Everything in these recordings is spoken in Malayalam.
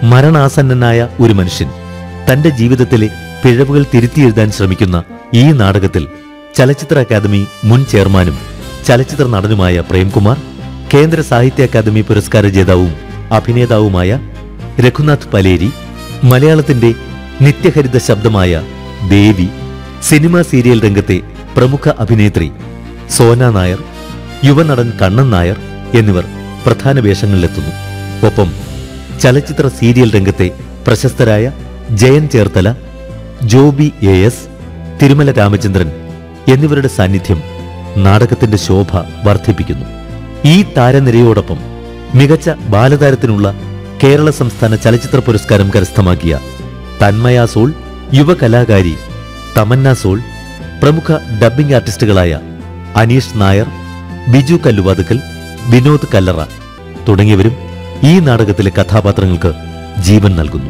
മരണാസന്നനായ ഒരു മനുഷ്യൻ തന്റെ ജീവിതത്തിലെ പിഴവുകൾ തിരുത്തിയെഴുതാൻ ശ്രമിക്കുന്ന ഈ നാടകത്തിൽ ചലച്ചിത്ര അക്കാദമി മുൻ ചെയർമാനും ചലച്ചിത്ര നടനുമായ പ്രേംകുമാർ കേന്ദ്ര സാഹിത്യ അക്കാദമി പുരസ്കാര ജേതാവും അഭിനേതാവുമായ രഘുനാഥ് പലേരി മലയാളത്തിന്റെ നിത്യഹരിത ശബ്ദമായ ദേവി സിനിമാ സീരിയൽ രംഗത്തെ പ്രമുഖ അഭിനേത്രി സോന നായർ യുവനടൻ കണ്ണൻ നായർ എന്നിവർ പ്രധാന വേഷങ്ങളിലെത്തുന്നു ഒപ്പം ചലച്ചിത്ര സീരിയൽ രംഗത്തെ പ്രശസ്തരായ ജയൻ ചേർത്തല ജോബി എ എസ് തിരുമല രാമചന്ദ്രൻ എന്നിവരുടെ സാന്നിധ്യം നാടകത്തിന്റെ ശോഭ വർദ്ധിപ്പിക്കുന്നു ഈ താരനിരയോടൊപ്പം മികച്ച ബാലതാരത്തിനുള്ള കേരള സംസ്ഥാന ചലച്ചിത്ര പുരസ്കാരം കരസ്ഥമാക്കിയ തന്മയ സോൾ യുവകലാകാരി തമന്ന സോൾ പ്രമുഖ ഡബ്ബിംഗ് ആർട്ടിസ്റ്റുകളായ അനീഷ് നായർ ബിജു കല്ലുവാതുക്കൽ വിനോദ് കല്ലറ തുടങ്ങിയവരും ഈ നാടകത്തിലെ കഥാപാത്രങ്ങൾക്ക് ജീവൻ നൽകുന്നു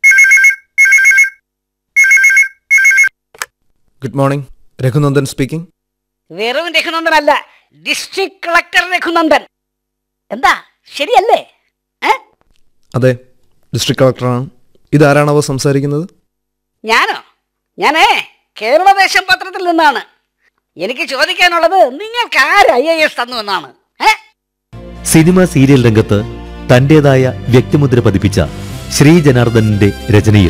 ഗുഡ് മോർണിംഗ് രഘുനന്ദൻ സ്പീക്കിംഗ് വെറും രഘുനന്ദൻ അല്ല ഡിസ്ട്രിക്ട് കളക്ടർ രഘുനന്ദൻ എന്താ ശരിയല്ലേ ഏ അതെ ഡിസ്ട്രിക്ട് കളക്ടറാണ് ഇതാരാണാവോ സംസാരിക്കുന്നത് ഞാനോ ഞാനേ കേരളദേശം പത്രത്തിൽ നിന്നാണ് എനിക്ക് ചോദിക്കാനുള്ളത് നിങ്ങൾക്ക് ആര് ഐ എ എസ് തന്നു എന്നാണ് ഏ സിനിമ സീരിയൽ രംഗത്ത് തന്റേതായ വ്യക്തിമുദ്ര പതിപ്പിച്ച ശ്രീ ജനാർദ്ദനന്റെ രചനയിൽ